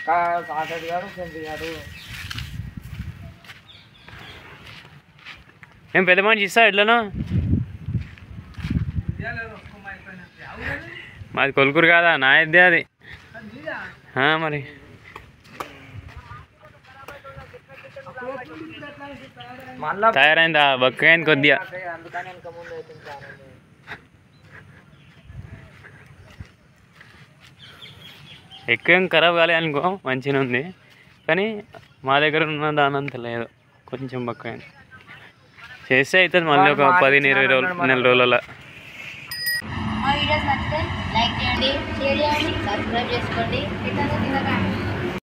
Saturday గారు సెంటి గారు ఏం పెద్ద మనిషి ఇస్తా ఎట్లనో మాది కొలుకురు కాదా నా ఇద్దే అది ఆ, మరి మళ్ళా తయారైందా బక్కైంది కొద్దిగా అందుకని వెనక ముందు అవుతుంది చాలా. ఎక్కువ ఏం ఖరాబ్ కాలే అనుకో మంచిగా ఉంది కానీ మా దగ్గర ఉన్న దానంత లేదు కొంచెం బక్కైంది చేస్తే అవుతుంది మళ్ళీ ఒక పదిహేను ఇరవై రోజులు నెల రోజులలో మా వీడియోస్ నచ్చితే లైక్ చేయండి షేర్ చేయండి సబ్స్క్రైబ్ చేసుకోండి ఇతను తినకండి